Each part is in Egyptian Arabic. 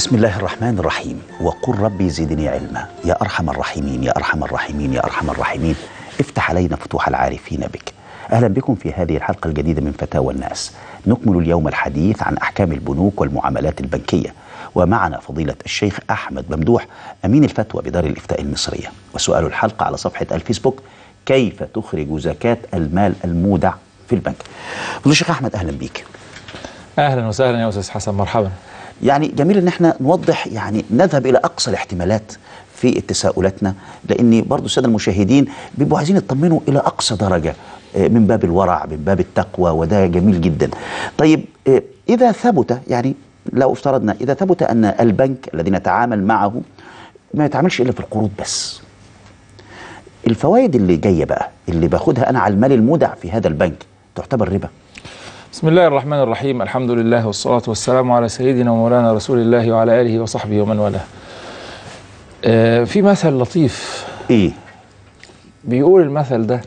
بسم الله الرحمن الرحيم وقل ربي زدني علما يا أرحم الراحمين يا أرحم الراحمين يا أرحم الراحمين افتح علينا فتوح العارفين بك أهلا بكم في هذه الحلقة الجديدة من فتاوى الناس نكمل اليوم الحديث عن أحكام البنوك والمعاملات البنكية ومعنا فضيلة الشيخ أحمد ممدوح أمين الفتوى بدار الإفتاء المصرية وسؤال الحلقة على صفحة الفيسبوك كيف تخرج زكاة المال المودع في البنك فضيلة الشيخ أحمد أهلا بيك اهلا وسهلا يا استاذ حسن مرحبا يعني جميل ان احنا نوضح يعني نذهب الى اقصى الاحتمالات في تساؤلاتنا لان برضو الساده المشاهدين بيبقوا عايزين يطمنوا الى اقصى درجه آه، من باب الورع من باب التقوى وده جميل جدا طيب آه، اذا ثبت يعني لو افترضنا اذا ثبت ان البنك الذي نتعامل معه ما يتعاملش الا في القروض بس الفوائد اللي جايه بقى اللي باخدها انا على المال المودع في هذا البنك تعتبر ربا بسم الله الرحمن الرحيم الحمد لله والصلاة والسلام على سيدنا ومولانا رسول الله وعلى آله وصحبه ومن والاه آه في مثل لطيف ايه بيقول المثل ده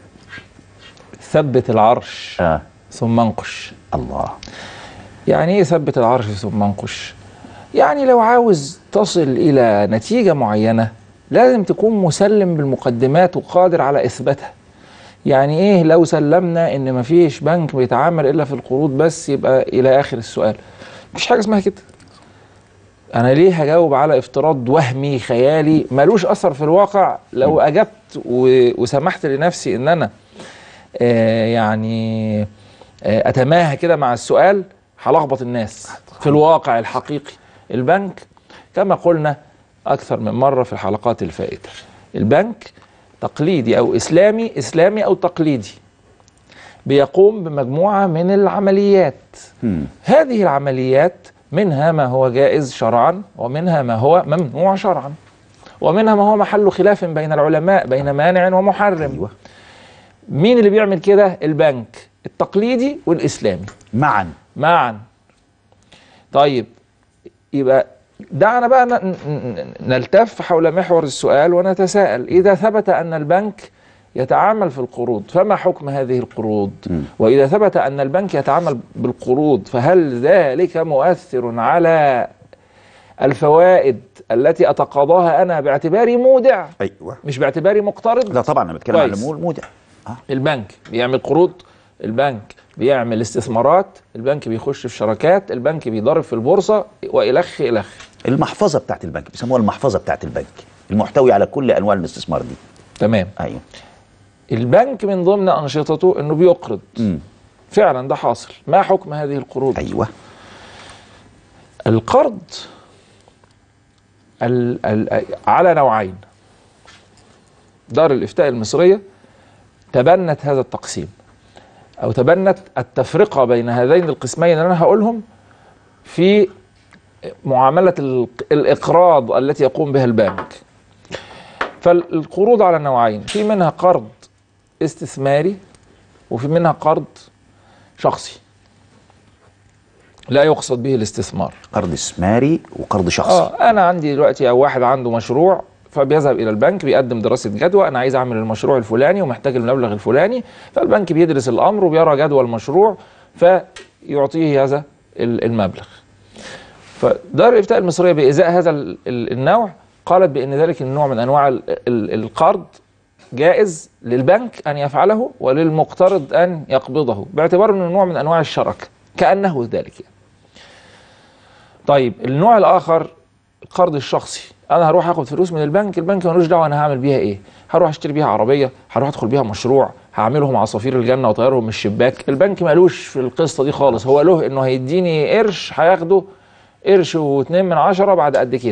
ثبت العرش اه ثم انقش الله يعني ايه ثبت العرش ثم انقش يعني لو عاوز تصل الى نتيجة معينة لازم تكون مسلم بالمقدمات وقادر على اثباتها يعني ايه لو سلمنا ان مفيش بنك بيتعامل الا في القروض بس يبقى الى اخر السؤال مفيش حاجه اسمها كده انا ليه هجاوب على افتراض وهمي خيالي ملوش اثر في الواقع لو اجبت و- وسمحت لنفسي ان انا آه يعني آه اتماهى كده مع السؤال هلخبط الناس في الواقع الحقيقي البنك كما قلنا اكثر من مره في الحلقات الفائته البنك تقليدي او اسلامي اسلامي او تقليدي بيقوم بمجموعه من العمليات مم. هذه العمليات منها ما هو جائز شرعا ومنها ما هو ممنوع شرعا ومنها ما هو محل خلاف بين العلماء بين مانع ومحرم ايوه مين اللي بيعمل كده البنك التقليدي والاسلامي معا معا طيب يبقى دعنا بقى ن- ن- ن- نلتف حول محور السؤال ونتساءل إذا ثبت أن البنك يتعامل في القروض فما حكم هذه القروض مم. وإذا ثبت أن البنك يتعامل بالقروض فهل ذلك مؤثر على الفوائد التي أتقاضاها أنا باعتباري مودع ايوه مش باعتباري مقترض لا طبعا انا بتكلم عن كويس. النمو المودع اه البنك بيعمل قروض البنك بيعمل استثمارات البنك بيخش في شراكات البنك بيضرب في البورصة وإلخ إلخ المحفظه بتاعت البنك بيسموها المحفظه بتاعت البنك المحتوي على كل انواع الاستثمار دي تمام ايوه البنك من ضمن أنشطته أنه بيقرض امم فعلا ده حاصل ما حكم هذه القروض ايوه القرض ال ال على نوعين دار الإفتاء المصرية تبنت هذا التقسيم أو تبنت التفرقة بين هذين القسمين اللي أنا هقولهم في معاملة ال- الإقراض التي يقوم بها البنك فالقروض على نوعين في منها قرض استثماري وفي منها قرض شخصي لا يقصد به الاستثمار قرض استثماري وقرض شخصي اه انا عندي دلوقتي او واحد عنده مشروع فبيذهب الى البنك بيقدم دراسه جدوى انا عايز اعمل المشروع الفلاني ومحتاج المبلغ الفلاني فالبنك بيدرس الامر وبيرى جدوى المشروع فيعطيه هذا ال- المبلغ فدار الافتاء المصريه بازاء هذا ال- ال- النوع قالت بان ذلك النوع من انواع ال- ال- القرض جائز للبنك ان يفعله وللمقترض ان يقبضه باعتباره انه نوع من انواع الشراكه كانه ذلك يعني. طيب النوع الاخر القرض الشخصي انا هروح اخد فلوس من البنك البنك ملوش دعوه انا هعمل بيها ايه هروح اشتري بيها عربيه هروح ادخل بيها مشروع هعملهم عصافير الجنه واطيرهم من الشباك البنك ملوش في القصه دي خالص هو له انه هيديني قرش هياخده قرش واتنين من عشرة بعد قد كده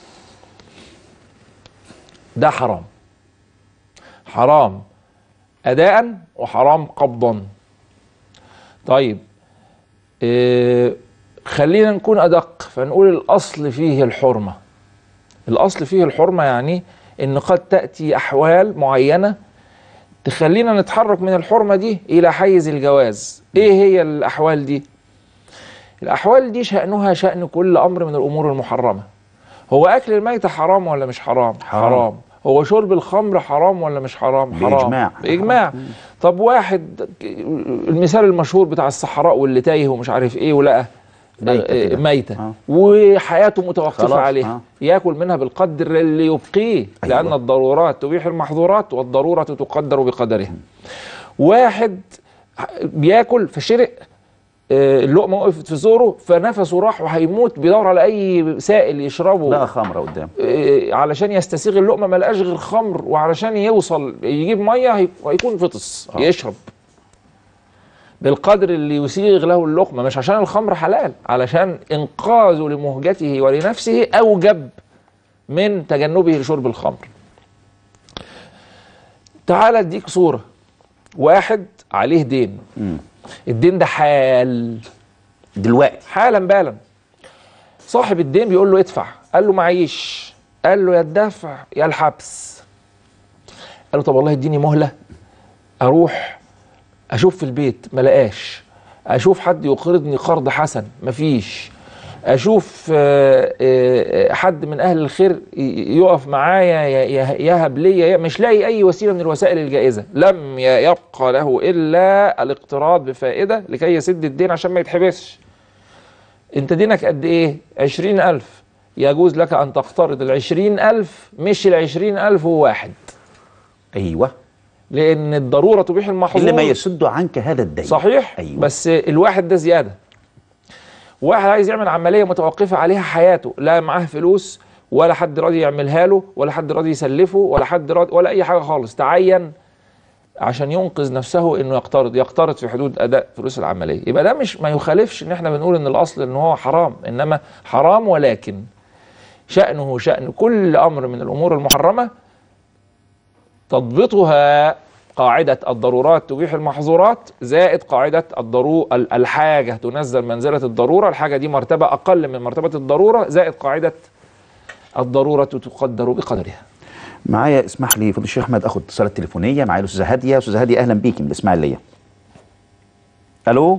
ده حرام حرام اداء وحرام قبضا طيب إيه خلينا نكون ادق فنقول الاصل فيه الحرمه الاصل فيه الحرمه يعني ان قد تاتي احوال معينه تخلينا نتحرك من الحرمه دي الى حيز الجواز ايه هي الاحوال دي الاحوال دي شانها شان كل امر من الامور المحرمه هو اكل الميتة حرام ولا مش حرام حرام. حرام هو شرب الخمر حرام ولا مش حرام حرام بإجماع. باجماع طب واحد المثال المشهور بتاع الصحراء واللي تايه ومش عارف ايه ولقى ميتة آه، كده. ميتة آه. وحياته متوقفة خلاص، عليها آه. ياكل منها بالقدر اللي يبقيه أيوة. لأن الضرورات تبيح المحظورات والضرورة تقدر بقدرها واحد بياكل فشرق آه، اللقمة وقفت في زوره فنفسه راح وهيموت بيدور على أي سائل يشربه لقى خمره قدام آه، علشان يستسيغ اللقمه ما لقاش غير خمر وعلشان يوصل يجيب ميه هي- هيكون فطس آه. يشرب بالقدر اللي يسيغ له اللقمه مش عشان الخمر حلال علشان انقاذه لمهجته ولنفسه اوجب من تجنبه لشرب الخمر تعال اديك صوره واحد عليه دين مم. الدين ده حال دلوقتي حالا بالا صاحب الدين بيقول له ادفع قال له معيش قال له يا الدفع يا الحبس قال له طب والله اديني مهله اروح اشوف في البيت ما لقاش اشوف حد يقرضني قرض حسن مفيش اشوف آه، آه، حد من اهل الخير ي- يقف معايا ي- ي- يهب لي ي- مش لاقي اي وسيله من الوسائل الجائزه لم ي- يبقى له الا الاقتراض بفائده لكي يسد الدين عشان ما يتحبسش انت دينك قد ايه عشرين ألف يجوز لك أن تقترض العشرين ألف مش العشرين ألف وواحد ايوه لأن الضرورة تبيح المحظور اللي ما يسد عنك هذا الدين صحيح أيوة. بس الواحد ده زيادة واحد عايز يعمل عملية متوقفة عليها حياته لا معاه فلوس ولا حد راضي يعملها له ولا حد راضي يسلفه ولا حد راضي ولا أي حاجة خالص تعين عشان ينقذ نفسه انه يقترض يقترض في حدود اداء فلوس العمليه يبقى ده مش ما يخالفش ان احنا بنقول ان الاصل ان هو حرام انما حرام ولكن شانه شان كل امر من الامور المحرمه تضبطها قاعدة الضرورات تبيح المحظورات زائد قاعدة الضرو ال- الحاجة تنزل منزلة الضرورة الحاجة دي مرتبة أقل من مرتبة الضرورة زائد قاعدة الضرورة تقدر بقدرها معايا اسمح لي فضل الشيخ احمد اخد اتصالات تليفونيه معايا الاستاذه هاديه استاذه هاديه اهلا بيكي من الاسماعيليه الو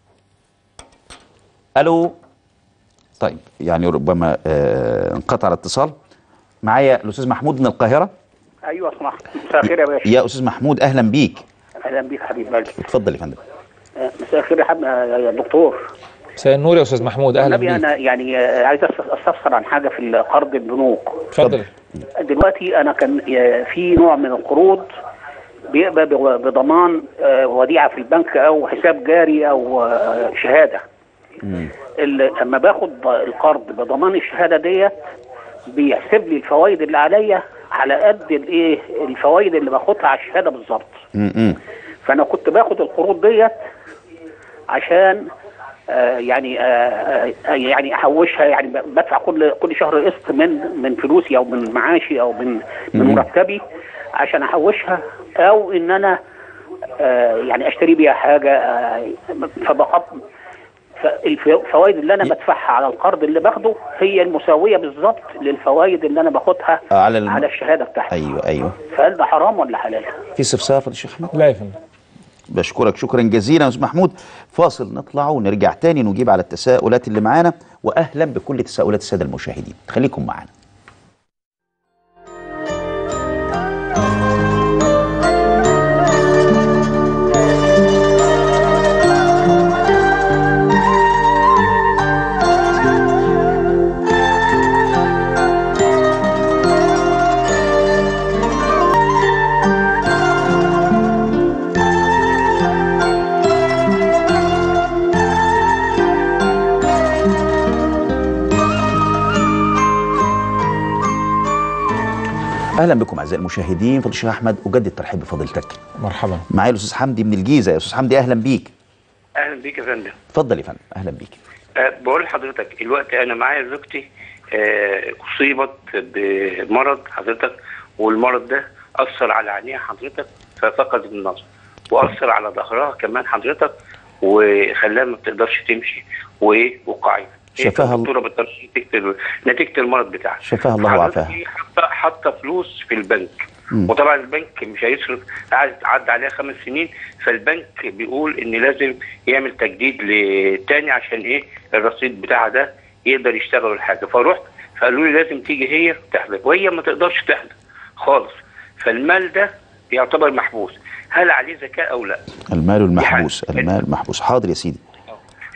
الو طيب يعني ربما آه انقطع الاتصال معايا الاستاذ محمود من القاهره ايوه اسمح مساء الخير يا باشا يا استاذ محمود اهلا بيك اهلا بيك حبيب قلبي اتفضل يا فندم آه، مساء الخير يا حب يا دكتور مساء النور يا أستاذ محمود أهلا النبي بيك انا يعني آه، عايز أس- استفسر عن حاجه في قرض البنوك اتفضل دلوقتي انا كان آه، في نوع من القروض بيبقى بض- بضمان آه، وديعه في البنك او حساب جاري او آه، شهاده ال- لما باخد القرض بضمان الشهاده ديت بيحسب لي الفوائد اللي عليا على قد الايه الفوائد اللي باخدها على الشهاده بالظبط م-م. فانا كنت باخد القروض ديت عشان آه يعني آه آه يعني احوشها يعني ب- بدفع كل كل شهر قسط من من فلوسي او من معاشي او من من مم. مرتبي عشان احوشها او ان انا آه يعني اشتري بيها حاجه آه فبقى فالفوائد اللي انا بدفعها على القرض اللي باخده هي المساويه بالظبط للفوائد اللي انا باخدها آه، على الم- على الشهاده بتاعتي ايوه ايوه فهل ده حرام ولا حلال؟ في استفسار فضل الشيخ احمد لا يا فندم بشكرك شكرا جزيلا يا استاذ محمود فاصل نطلع ونرجع تاني نجيب على التساؤلات اللي معانا واهلا بكل تساؤلات الساده المشاهدين خليكم معانا اهلا بكم اعزائي المشاهدين فضل الشيخ احمد اجدد الترحيب بفضيلتك مرحبا معايا الاستاذ حمدي من الجيزه يا استاذ حمدي اهلا بيك اهلا بيك يا فندم اتفضل يا فندم اهلا بيك أه بقول لحضرتك الوقت انا معايا زوجتي أه اصيبت بمرض حضرتك والمرض ده اثر على عينيها حضرتك ففقدت النظر واثر على ظهرها كمان حضرتك وخلاها ما بتقدرش تمشي وايه وقعت هي شفاها الله. الدكتوره ما بتقدرش تكتب نتيجه المرض بتاعها شفاها الله حضرتك وعافاها. هي حاطه حاطه فلوس في البنك مم. وطبعا البنك مش هيصرف قعد عدى عليها خمس سنين فالبنك بيقول ان لازم يعمل تجديد لتاني عشان ايه الرصيد بتاعها ده يقدر يشتغل الحاجه فرحت فقالوا لي لازم تيجي هي تحضر وهي ما تقدرش تحضر خالص فالمال ده يعتبر محبوس هل عليه زكاه او لا؟ المال المحبوس حاجة. المال المحبوس حاضر يا سيدي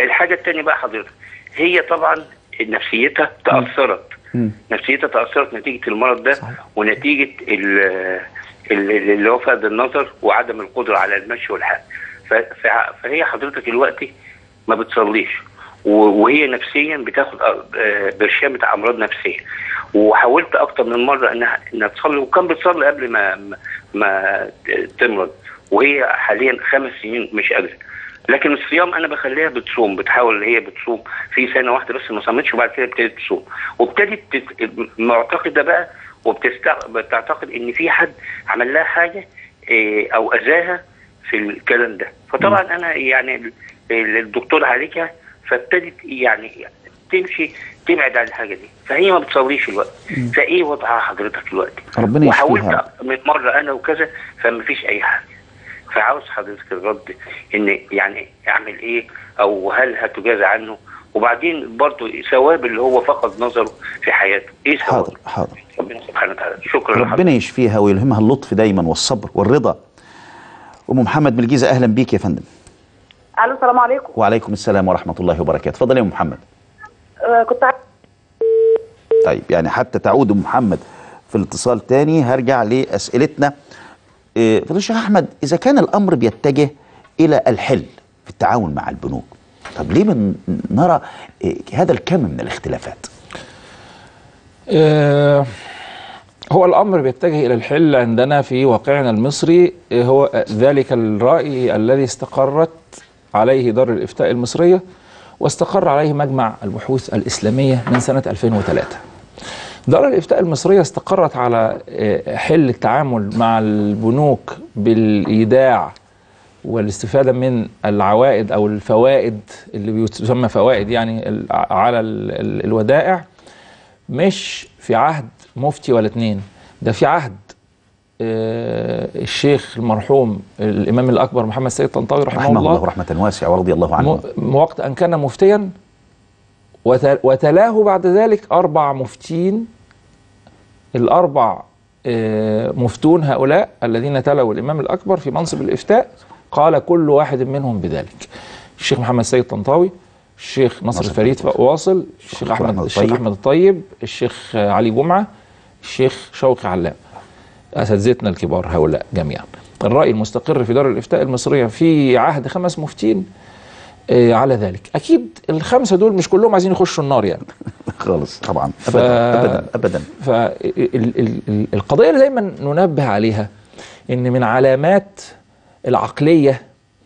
الحاجه الثانيه بقى حضرتك هي طبعا نفسيتها تاثرت مم. نفسيتها تاثرت نتيجه المرض ده صحيح. ونتيجه ال- ال- اللي هو فقد النظر وعدم القدره على المشي والحال ف- ف- فهي حضرتك دلوقتي ما بتصليش و- وهي نفسيا بتاخد أ- آه، برشام بتاع امراض نفسيه وحاولت اكتر من مره انها انها تصلي وكان بتصلي قبل ما ما- ما ت- تمرض وهي حاليا خمس سنين مش قادره لكن الصيام انا بخليها بتصوم بتحاول هي بتصوم في سنه واحده بس ما صامتش وبعد كده ابتدت تصوم وابتدت تت- معتقده بقى وبتعتقد ان في حد عمل لها حاجه إيه، او اذاها في الكلام ده فطبعا انا يعني ال- ال- الدكتور عليكها فابتدت يعني تمشي تبعد عن الحاجه دي فهي ما بتصليش الوقت فايه وضعها حضرتك دلوقتي ربنا وحاولت يشفيها. أكتر من مره انا وكذا فما فيش اي حاجه فعاوز حضرتك الرد ان يعني اعمل ايه او هل هتجازى عنه وبعدين برضه ثواب اللي هو فقد نظره في حياته ايه ثواب حاضر حاضر ربنا سبحانه وتعالى شكرا لحضرتك ربنا يشفيها ويلهمها اللطف دايما والصبر والرضا ام محمد من الجيزه اهلا بيك يا فندم الو السلام عليكم وعليكم السلام ورحمه الله وبركاته اتفضل يا ام محمد آه كنت عايز طيب يعني حتى تعود ام محمد في الاتصال تاني هرجع لاسئلتنا إيه، فضيله الشيخ احمد اذا كان الامر بيتجه الى الحل في التعاون مع البنوك طب ليه من نرى إيه، هذا الكم من الاختلافات آه، هو الأمر بيتجه إلى الحل عندنا في واقعنا المصري آه، هو ذلك الرأي الذي استقرت عليه دار الإفتاء المصرية واستقر عليه مجمع البحوث الإسلامية من سنة 2003 دار الإفتاء المصرية استقرت على آه، حل التعامل مع البنوك بالإيداع والاستفادة من العوائد أو الفوائد اللي بيسمى فوائد يعني ال- على ال- ال- الودائع مش في عهد مفتي ولا اتنين ده في عهد آه، الشيخ المرحوم الإمام الأكبر محمد سيد طنطاوي رحمه, رحمه الله الله رحمه واسعه ورضي الله عنه م- وقت أن كان مفتيا وت- وتلاه بعد ذلك أربع مفتين الأربع آه، مفتون هؤلاء الذين تلوا الإمام الأكبر في منصب الإفتاء قال كل واحد منهم بذلك الشيخ محمد سيد طنطاوي الشيخ نصر نصر الفريد الفريد. واصل الشيخ دكتور أحمد أحمد الشيخ الطيب. أحمد الطيب الشيخ آه، علي جمعة الشيخ شوقي علام اساتذتنا الكبار هؤلاء جميعا الراي المستقر في دار الافتاء المصريه في عهد خمس مفتين آه، على ذلك اكيد الخمسه دول مش كلهم عايزين يخشوا النار يعني خالص طبعا ف- ابدا ابدا ابدا فالقضيه اللي دايما ننبه عليها ان من علامات العقليه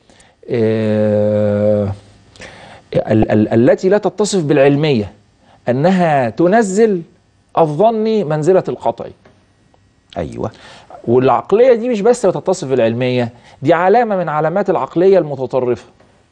آه، ال- ال- التي لا تتصف بالعلميه انها تنزل الظني منزله القطعي ايوه والعقليه دي مش بس بتتصف بالعلميه دي علامه من علامات العقليه المتطرفه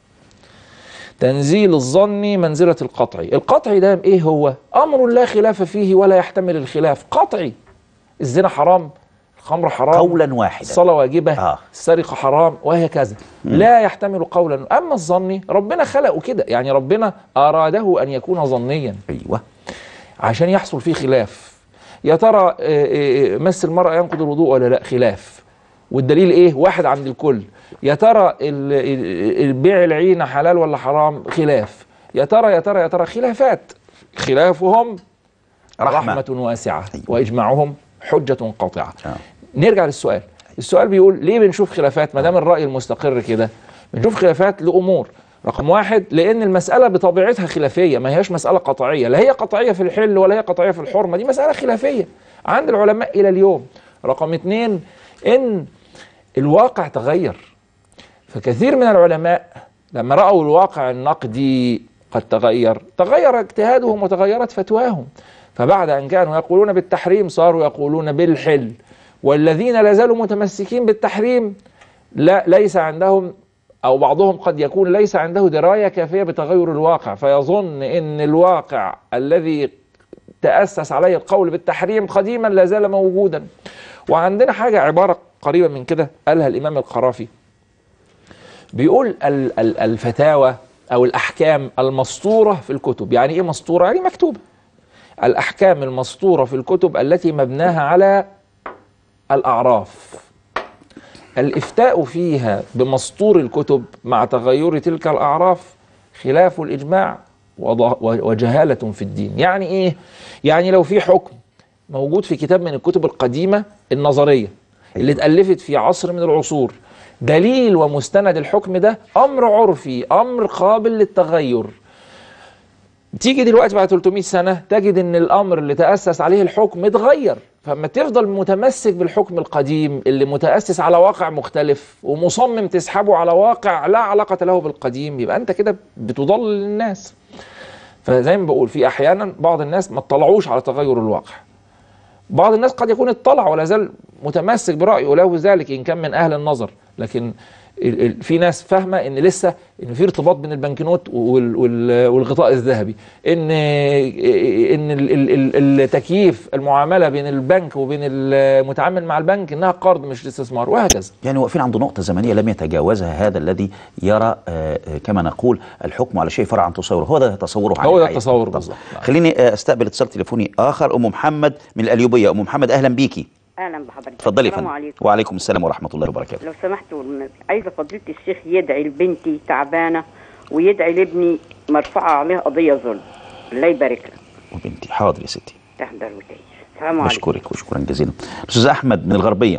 تنزيل الظن منزله القطعي القطعي ده ايه هو امر لا خلاف فيه ولا يحتمل الخلاف قطعي الزنا حرام الخمر حرام قولا واحدا الصلاة واجبة آه. السرقة حرام وهكذا لا يحتمل قولا أما الظني ربنا خلقه كده يعني ربنا أراده أن يكون ظنيا ايوه عشان يحصل فيه خلاف يا ترى آه، آه، آه، مس المرأة ينقض الوضوء ولا لا خلاف والدليل ايه واحد عند الكل يا ترى ال- ال- البيع العينة حلال ولا حرام خلاف يا ترى يا ترى يا ترى خلافات خلافهم رحمة. رحمة, واسعة أيوة. وإجماعهم حجة قاطعة آه. نرجع للسؤال السؤال بيقول ليه بنشوف خلافات ما دام الرأي المستقر كده بنشوف خلافات لأمور رقم واحد لأن المسألة بطبيعتها خلافية ما هياش مسألة قطعية لا هي قطعية في الحل ولا هي قطعية في الحرمة دي مسألة خلافية عند العلماء إلى اليوم رقم اتنين إن الواقع تغير فكثير من العلماء لما رأوا الواقع النقدي قد تغير تغير اجتهادهم وتغيرت فتواهم فبعد أن كانوا يقولون بالتحريم صاروا يقولون بالحل والذين لا زالوا متمسكين بالتحريم لا ليس عندهم أو بعضهم قد يكون ليس عنده دراية كافية بتغير الواقع فيظن أن الواقع الذي تأسس عليه القول بالتحريم قديما لا زال موجودا وعندنا حاجة عبارة قريبة من كده قالها الإمام القرافي بيقول ال- ال- الفتاوى أو الأحكام المسطورة في الكتب يعني إيه مسطورة؟ يعني مكتوبة الأحكام المسطورة في الكتب التي مبناها على الأعراف الإفتاء فيها بمسطور الكتب مع تغير تلك الأعراف خلاف الإجماع وض- وجهالة في الدين يعني إيه؟ يعني لو في حكم موجود في كتاب من الكتب القديمة النظرية اللي اتألفت في عصر من العصور دليل ومستند الحكم ده أمر عرفي أمر قابل للتغير تيجي دلوقتي بعد 300 سنة تجد ان الامر اللي تأسس عليه الحكم اتغير فما تفضل متمسك بالحكم القديم اللي متأسس على واقع مختلف ومصمم تسحبه على واقع لا علاقة له بالقديم يبقى انت كده بتضلل الناس فزي ما بقول في احيانا بعض الناس ما اطلعوش على تغير الواقع بعض الناس قد يكون اطلع ولا زال متمسك برأيه له ذلك إن كان من أهل النظر لكن ال- ال- في ناس فاهمة إن لسه إن في ارتباط بين البنكنوت وال- وال- والغطاء الذهبي إن إن ال- ال- ال- التكييف المعاملة بين البنك وبين المتعامل مع البنك إنها قرض مش استثمار وهكذا يعني واقفين عند نقطة زمنية لم يتجاوزها هذا الذي يرى آه، آه، كما نقول الحكم على شيء فرع عن تصوره هو ده تصوره عن هو ده الحياة. التصور طب بالظبط. نعم. خليني آه، استقبل اتصال تليفوني آخر أم محمد من القليوبية أم محمد أهلا بيكي اهلا بحضرتك اتفضلي يا السلام فندم عليكم وعليكم السلام ورحمة الله وبركاته لو سمحتوا والنبي، عايزه فضيله الشيخ يدعي لبنتي تعبانه ويدعي لابني مرفوعه عليه قضيه ظلم الله يبارك لك وبنتي حاضر يا ستي تحضر وتعيش السلام عليكم بشكرك وشكرا جزيلا أستاذ أحمد من الغربية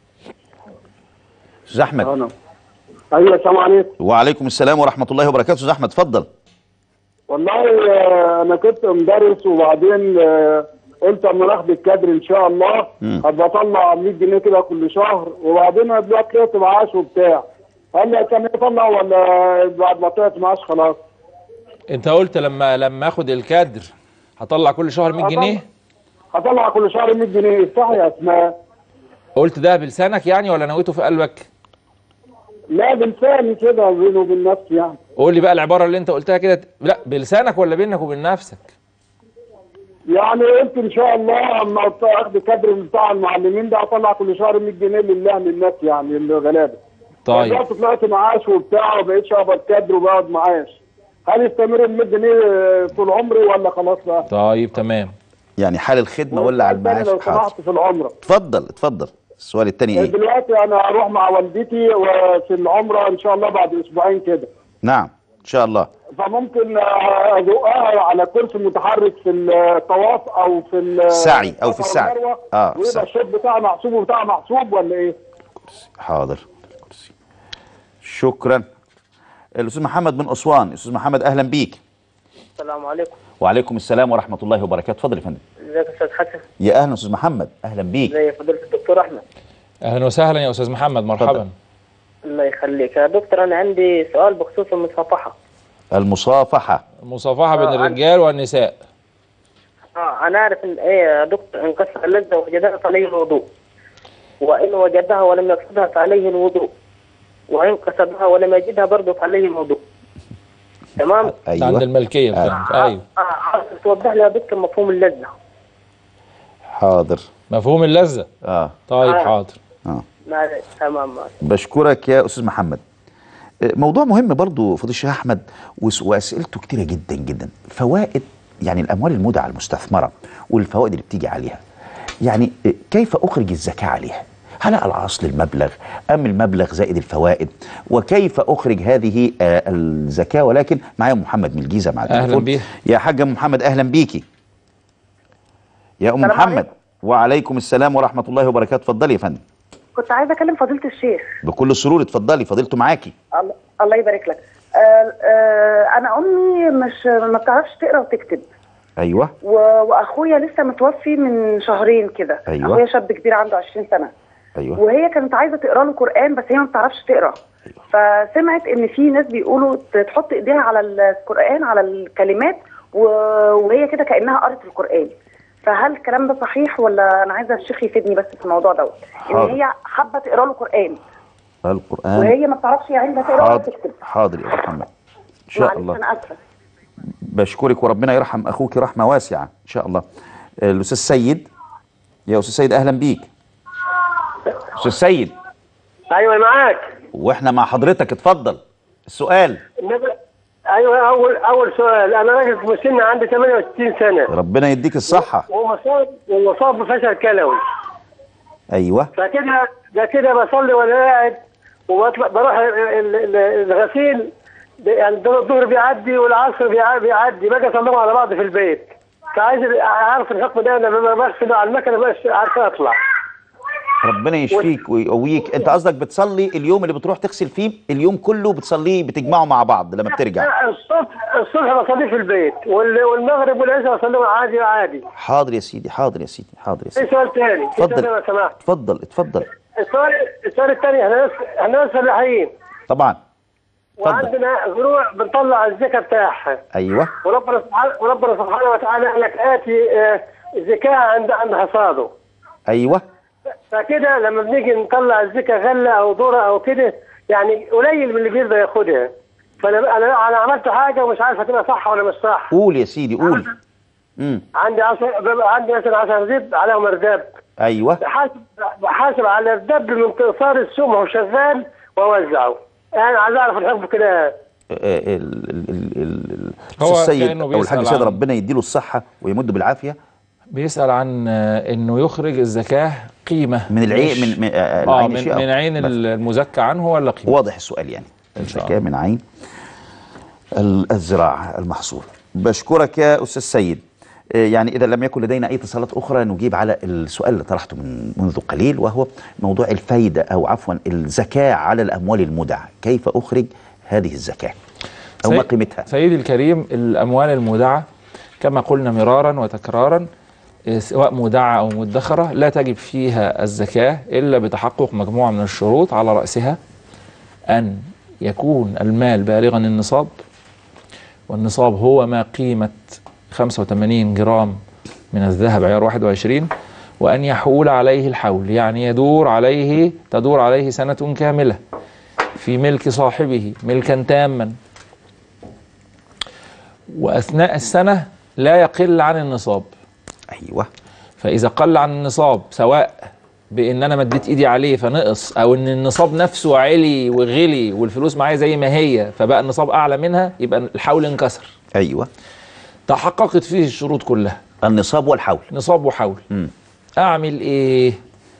أستاذ أحمد انا ايوه السلام عليكم وعليكم السلام ورحمة الله وبركاته أستاذ أحمد اتفضل والله آه، انا كنت مدرس وبعدين آه، قلت اما ناخد الكادر ان شاء الله مم. هبقى اطلع 100 جنيه كده كل شهر وبعدين أنا دلوقتي طلعت معاش وبتاع هل كان يطلع ولا بعد ما طلعت معاش خلاص؟ أنت قلت لما لما آخد الكادر هطلع كل شهر 100 جنيه هطلع كل شهر 100 جنيه افتحي يا اسماء قلت ده بلسانك يعني ولا نويته في قلبك لا بلساني كده بيني وبين نفسي يعني قول لي بقى العبارة اللي أنت قلتها كده لا بلسانك ولا بينك وبين نفسك يعني قلت ان شاء الله اما اخد الكادر بتاع المعلمين ده اطلع كل شهر 100 جنيه لله للناس يعني الغلابه طيب دلوقتي طلعت معاش وبتاع وبقيتش اقبض كادر وبقعد معاش هل يستمر ال 100 جنيه طول عمري ولا خلاص بقى؟ طيب تمام يعني حال الخدمة ولا على والسؤال التاني المعاش لو حاضر سمحت في العمره اتفضل اتفضل السؤال الثاني ايه دلوقتي انا هروح مع والدتي وفي العمره ان شاء الله بعد اسبوعين كده نعم ان شاء الله فممكن آه، ازقها على كرسي متحرك في الطواف او في ال- السعي أو في الصفا السعي. والمروة، آه، السعي. ويبقى الشوط بتاعها محسوب وبتاعها محسوب ولا ايه؟ حاضر شكرا الاستاذ محمد من اسوان استاذ محمد اهلا بيك السلام عليكم وعليكم السلام ورحمه الله وبركاته اتفضل يا فندم ازيك يا استاذ حسن يا اهلا استاذ محمد اهلا بيك زي فضيله الدكتور احمد اهلا وسهلا يا استاذ محمد مرحبا اتفضل. الله يخليك يا دكتور انا عندي سؤال بخصوص المصافحه المصافحه المصافحه بين آه، أنا- الرجال والنساء اه انا عارف ان ايه يا دكتور ان كسر اللذه وجدها فعليه الوضوء وان وجدها ولم يقصدها فعليه الوضوء وان قصدها ولم يجدها برضه فعليه الوضوء تمام ده ايوه عند الملكيه آه. بتاعك ايوه اه عاوز توضح لي يا دكتور مفهوم اللذه حاضر مفهوم اللذه اه طيب آه. حاضر اه معلش تمام معلش. بشكرك يا استاذ محمد آه، موضوع مهم برضو فضيل الشيخ احمد وس- واسئلته كتيره جدا جدا فوائد يعني الاموال المودعه المستثمره والفوائد اللي بتيجي عليها يعني آه، كيف اخرج الزكاه عليها هل على اصل المبلغ ام المبلغ زائد الفوائد وكيف اخرج هذه آه، الزكاه ولكن معايا أم محمد من الجيزه مع أهلاً التليفون. بيها. يا حاجه أم محمد اهلا بيكي يا ام السلام محمد عليكم. وعليكم السلام ورحمه الله وبركاته اتفضلي يا فندم كنت عايزه اكلم فضيله الشيخ بكل سرور اتفضلي فضيلته معاكي الله, الله يبارك لك آه آه انا امي مش ما بتعرفش تقرا وتكتب ايوه و... واخويا لسه متوفي من شهرين كده أيوة. اخويا شاب كبير عنده 20 سنه ايوه وهي كانت عايزه تقرا له قران بس هي ما بتعرفش تقرا فسمعت ان في ناس بيقولوا ت- تحط ايديها على القران على الكلمات و... وهي كده كانها قرت القران فهل الكلام ده صحيح ولا انا عايزه الشيخ يفيدني بس في الموضوع دوت ان حاضر. هي حابه تقرا له قران القرآن وهي ما بتعرفش يعني لا تقرا ولا حاضر تكتب حاضر يا محمد ان شاء معلش الله انا اسفه بشكرك وربنا يرحم اخوك رحمه واسعه ان شاء الله الاستاذ سيد يا استاذ سيد اهلا بيك استاذ سيد ايوه معاك واحنا مع حضرتك اتفضل السؤال النبي- ايوه اول اول سؤال انا راجل مسن عندي 68 سنه ربنا يديك الصحه ومصاب ومصاب بفشل كلوي ايوه فكده ده كده بصلي وانا قاعد وبطلع بروح ال- ال- ال- الغسيل ده- يعني ده الظهر بيعدي والعصر بيع- بيعدي باجي اصلهم على بعض في البيت فعايز اعرف الحكم ده انا لما بغسل على المكنه مش عارف اطلع ربنا يشفيك ويقويك انت قصدك بتصلي اليوم اللي بتروح تغسل فيه اليوم كله بتصليه بتجمعه مع بعض لما بترجع لا، الصبح الصبح بصلي في البيت وال- والمغرب والعشاء بصليهم عادي عادي حاضر يا سيدي حاضر يا سيدي حاضر يا في سيدي سؤال تاني في سؤال اتفضل. تاني لو سمحت اتفضل اتفضل السؤال السؤال الثاني احنا ناس احنا ناس فلاحين طبعا اتفضل وعندنا زروع بنطلع الزكاه بتاعها ايوه وربنا سبحانه وربنا سبحانه وتعالى قال لك اتي آه، زكاه عند عند حصاده ايوه فكده لما بنيجي نطلع الزكاه غله او ذره او كده يعني قليل من اللي بيرضى ياخدها فانا انا انا عملت حاجه ومش عارف هتبقى صح ولا مش صح قول يا سيدي قول امم عندي عشر بيبقى عندي مثلا 10 زب عليهم ارداب ايوه بحاسب بحاسب على الدب من صار السوق ما هو شغال واوزعه انا عايز اعرف الحكم كده ال- ال- ال- ال- ال- هو السيد كأنه او الحاج بيسأل سيد عن- ربنا يديله الصحه ويمد بالعافيه بيسأل عن آه، انه يخرج الزكاة قيمة من العين مش- من من, آه، اه العين من, شيء من عين بس. المزكى عنه ولا قيمة واضح السؤال يعني إن شاء الزكاه من عين ال- الزراعه المحصول بشكرك يا استاذ سيد آه، يعني اذا لم يكن لدينا اي اتصالات اخرى نجيب على السؤال اللي طرحته من منذ قليل وهو موضوع الفايده او عفوا الزكاه على الاموال المودعه كيف اخرج هذه الزكاه او ما سي- قيمتها سيدي الكريم الأموال المودعة كما قلنا مرارا وتكرارا إيه، سواء مودعة أو مدخرة لا تجب فيها الزكاة إلا بتحقق مجموعة من الشروط على رأسها أن يكون المال بالغا النصاب والنصاب هو ما قيمة 85 جرام من الذهب عيار 21 وأن يحول عليه الحول يعني يدور عليه تدور عليه سنة كاملة في ملك صاحبه ملكا تاما واثناء السنه لا يقل عن النصاب ايوه فاذا قل عن النصاب سواء بان انا مديت ايدي عليه فنقص او ان النصاب نفسه علي وغلي والفلوس معايا زي ما هي فبقى النصاب اعلى منها يبقى الحول انكسر ايوه تحققت فيه الشروط كلها النصاب والحول نصاب وحول مم. اعمل ايه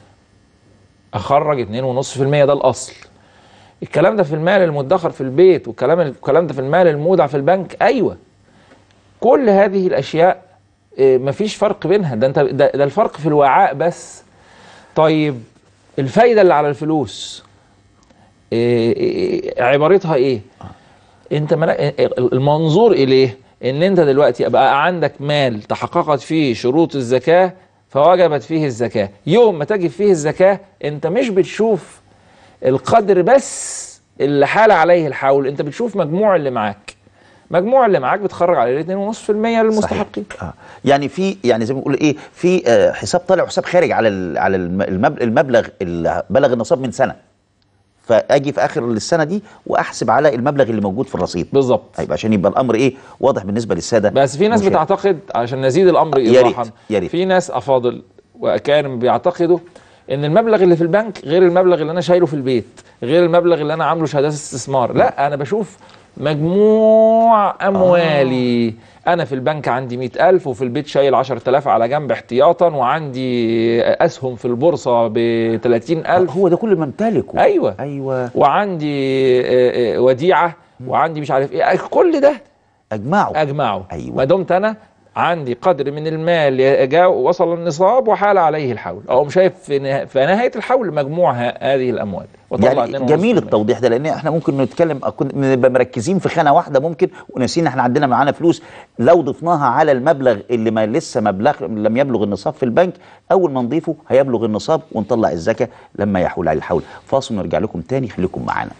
اخرج 2.5% ده الاصل الكلام ده في المال المدخر في البيت والكلام الكلام ده في المال المودع في البنك ايوه كل هذه الاشياء إيه، مفيش فرق بينها ده انت ده, ده الفرق في الوعاء بس طيب الفايده اللي على الفلوس إيه، إيه، عبارتها ايه انت ملا- المنظور اليه ان انت دلوقتي بقى عندك مال تحققت فيه شروط الزكاه فوجبت فيه الزكاه يوم ما تجب فيه الزكاه انت مش بتشوف القدر بس اللي حال عليه الحول انت بتشوف مجموع اللي معاك مجموع اللي معاك بتخرج عليه 2.5% للمستحقين آه. يعني في يعني زي ما بنقول ايه في آه حساب طالع وحساب خارج على ال- على الم- المب- المبلغ اللي بلغ النصاب من سنه فاجي في اخر السنه دي واحسب على المبلغ اللي موجود في الرصيد بالظبط طيب عشان يبقى الامر ايه واضح بالنسبه للساده بس في ناس مشاهد. بتعتقد عشان نزيد الامر يا ريت، ايضاحا يا ريت. في ناس افاضل وكانوا بيعتقدوا ان المبلغ اللي في البنك غير المبلغ اللي انا شايله في البيت غير المبلغ اللي انا عامله شهادات استثمار لا انا بشوف مجموع اموالي آه. انا في البنك عندي مئة ألف وفي البيت شايل عشرة آلاف على جنب احتياطا وعندي اسهم في البورصه ب 30 آه، ألف هو ده كل ما امتلكه ايوه ايوه وعندي آه، آه، وديعه وعندي مش عارف ايه كل ده اجمعه اجمعه أيوة. ما دمت انا عندي قدر من المال جاء وصل النصاب وحال عليه الحول اقوم شايف في, نه... في نهايه الحول مجموع ه- هذه الاموال وطلع يعني 2.5%. جميل التوضيح ده لان احنا ممكن نتكلم كنا نبقى مركزين في خانه واحده ممكن وناسيين احنا عندنا معانا فلوس لو ضفناها على المبلغ اللي ما لسه مبلغ لم يبلغ النصاب في البنك اول ما نضيفه هيبلغ النصاب ونطلع الزكاه لما يحول عليه الحول فاصل ونرجع لكم تاني خليكم معانا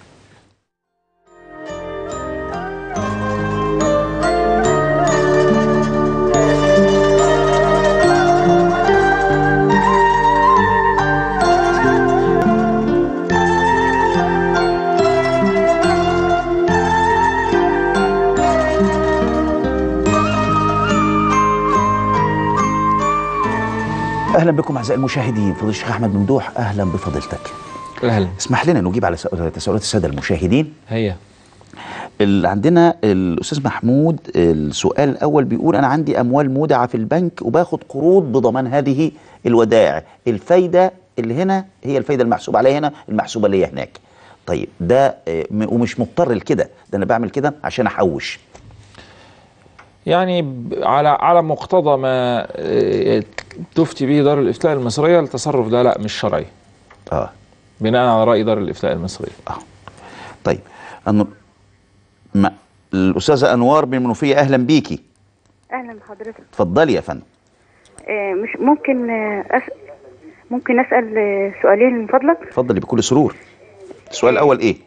اهلا بكم اعزائي المشاهدين فضيل الشيخ احمد ممدوح اهلا بفضيلتك اهلا اسمح لنا نجيب على سؤال- تساؤلات الساده المشاهدين هي اللي عندنا الاستاذ محمود السؤال الاول بيقول انا عندي اموال مودعه في البنك وباخد قروض بضمان هذه الودائع الفايده اللي هنا هي الفايده المحسوبه عليها هنا المحسوبه ليا هناك طيب ده آه، م- ومش مضطر لكده ده انا بعمل كده عشان احوش يعني ب- على على مقتضى ما آه، تفتي به دار الافتاء المصريه التصرف ده لا مش شرعي اه بناء على راي دار الافتاء المصريه طيب أنو... ما... الاستاذه انوار من المنوفيه اهلا بيكي اهلا بحضرتك اتفضلي يا فندم آه، مش ممكن آه، أس... ممكن اسال آه، سؤالين من فضلك اتفضلي بكل سرور السؤال الاول ايه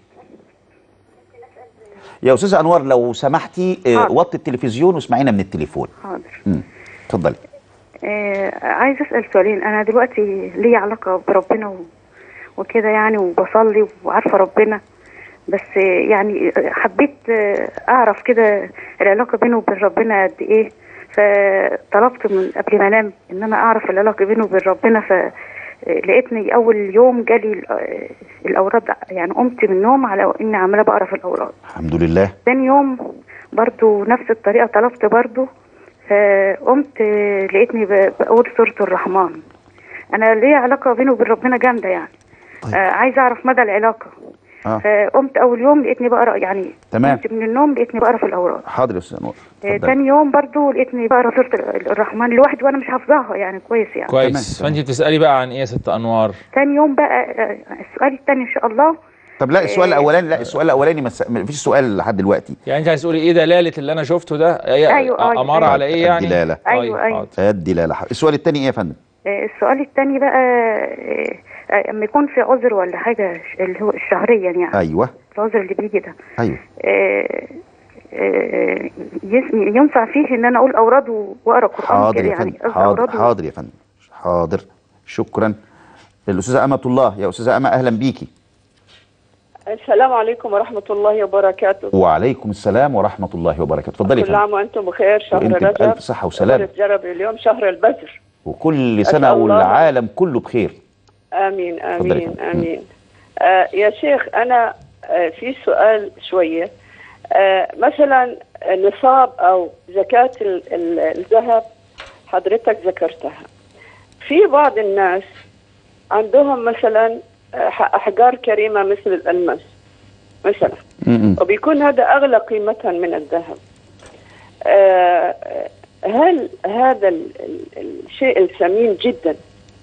يا استاذه انوار لو سمحتي آه، حاضر. وطي التلفزيون واسمعينا من التليفون حاضر امم اتفضلي آه، عايز اسال سؤالين انا دلوقتي ليا علاقه بربنا و... وكده يعني وبصلي وعارفه ربنا بس آه، يعني آه، حبيت آه، اعرف كده العلاقه بينه وبين ربنا قد ايه فطلبت من قبل ما انام ان انا اعرف العلاقه بينه وبين ربنا ف آه، لقيتني اول يوم جالي ال- آه، الاوراد يعني قمت من النوم على اني عماله بقرا في الاوراد الحمد لله تاني يوم برضو نفس الطريقة طلبت برضو فقمت آه، لقيتني ب- بقول سورة الرحمن أنا ليا علاقة بيني وبين ربنا جامدة يعني طيب. آه عايزة أعرف مدى العلاقة اه فقمت أول يوم لقيتني بقرا يعني تمام. قمت من النوم لقيتني بقرا في الأوراق حاضر يا استاذه انوار آه اتفضلي. تاني يوم برضو لقيتني بقرا سورة ال- الرحمن لوحدي وأنا مش حافظاها يعني كويس يعني كويس تمام. فانت بتسالي بقى عن ايه يا ست انوار تاني يوم بقى آه، السؤال التاني إن شاء الله طب لا السؤال آه، الاولاني لا السؤال الاولاني ما س- ما فيش سؤال لحد دلوقتي يعني انت عايز تقولي ايه دلاله اللي انا شفته ده هي أيوة، آه، اماره أيوة. على ايه يعني الدلالة. طيب، أيوة، أيوة. حاضر. الدلاله السؤال الثاني ايه يا فندم آه، السؤال التاني بقى آه، آه، اما يكون في عذر ولا حاجة ش- اللي هو شهريا يعني ايوه العذر اللي بيجي ده ايوه آه، آه، يس- ينفع فيه ان انا اقول اوراد و- واقرا قران حاضر كده يا يعني فندم قصدي حاضر أوراد و- حاضر يا فندم حاضر شكرا الاستاذه امه الله يا استاذه امه اهلا بيكي السلام عليكم ورحمة الله وبركاته وعليكم السلام ورحمه الله وبركاته اتفضلي يا كل فندم عام وأنتم بخير شهر وانت رجب بألف صحة وسلامة. جرب اليوم شهر البدر وكل سنه أسأل الله. والعالم كله بخير آمين اتفضلي يا آمين فندم. آمين آه يا شيخ أنا آه في سؤال شوية آه مثلا نصاب أو زكاة ال- ال- الذهب حضرتك ذكرتها في بعض الناس عندهم مثلا آه، أحجار كريمة مثل الألماس مثلا م-م. وبيكون هذا أغلى قيمة من الذهب آه، هل هذا ال- ال- الشيء الثمين جدا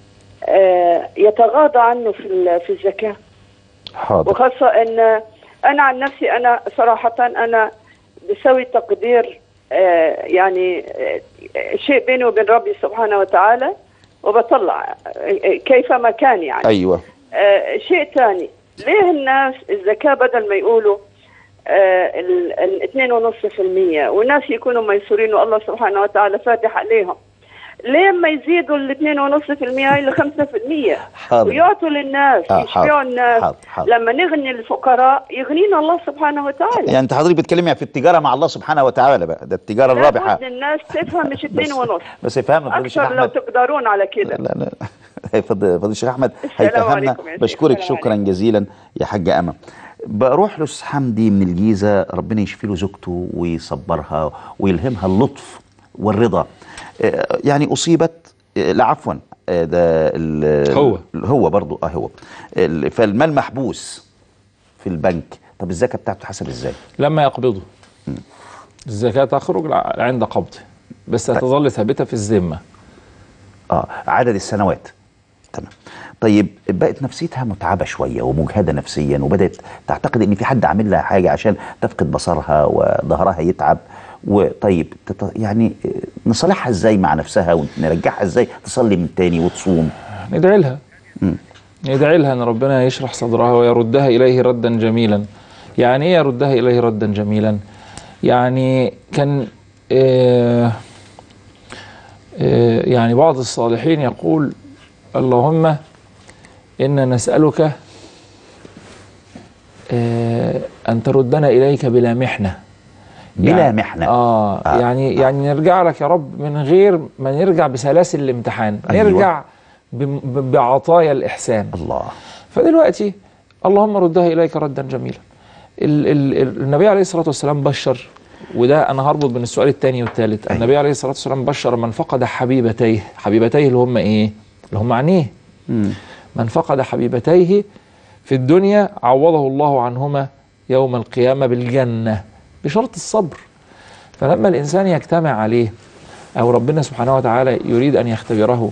آه، يتغاضى عنه في ال- في الزكاة حاضر وخاصة أن أنا عن نفسي أنا صراحة أنا بسوي تقدير آه، يعني آه، شيء بيني وبين ربي سبحانه وتعالى وبطلع آه، كيفما كان يعني ايوه آه، شيء ثاني ليه الناس الزكاة بدل ما يقولوا آه، ال ال 2.5% والناس يكونوا ميسورين والله سبحانه وتعالى فاتح عليهم ليه ما يزيدوا ال 2.5% إلى 5% حاضر. ويعطوا للناس آه، يشبعوا حاضر. الناس حاضر. حاضر. لما نغني الفقراء يغنينا الله سبحانه وتعالى يعني انت حضرتك بتتكلمي في التجاره مع الله سبحانه وتعالى بقى ده التجاره الرابحه لابد الناس تفهم مش 2.5 بس يفهمنا فضيله الشيخ أكثر لو احمد تقدرون على كده لا لا فضل فضل الشيخ احمد السلام هيفهمنا عليكم يا شيخ. بشكرك السلام شكرا جزيلا يا حاجه امل بروح لاستاذ حمدي من الجيزه ربنا يشفي له زوجته ويصبرها ويلهمها اللطف والرضا آه، يعني اصيبت آه، لا عفوا آه، ده ال- هو. هو برضو اه هو ال- فالمال محبوس في البنك طب الزكاه بتاعته حسب ازاي لما يقبضه الزكاه تخرج عند قبضه بس هتظل ثابته في الذمه اه عدد السنوات تمام طيب بقت نفسيتها متعبه شويه ومجهده نفسيا وبدات تعتقد ان في حد عامل لها حاجه عشان تفقد بصرها وظهرها يتعب وطيب تط... يعني آه، نصالحها ازاي مع نفسها ونرجعها ازاي تصلي من تاني وتصوم ندعي لها مم. ندعي لها ان ربنا يشرح صدرها ويردها اليه ردا جميلا يعني ايه يردها اليه ردا جميلا يعني كان آه آه يعني بعض الصالحين يقول اللهم انا نسالك آه ان تردنا اليك بلا محنه بلا يعني محنه آه, آه. آه يعني يعني نرجع لك يا رب من غير ما نرجع بسلاسل الامتحان أيوة. نرجع بم- ب- بعطايا الإحسان الله فدلوقتي اللهم ردها إليك ردا جميلا ال ال ال النبي عليه الصلاة والسلام بشر وده أنا هربط بين السؤال الثاني والثالث أيوة. النبي عليه الصلاة والسلام بشر من فقد حبيبتيه حبيبتيه اللي هم إيه اللي هم عينيه مم. من فقد حبيبتيه في الدنيا عوضه الله عنهما يوم القيامة بالجنة بشرط الصبر فلما الإنسان يجتمع عليه أو ربنا سبحانه وتعالى يريد أن يختبره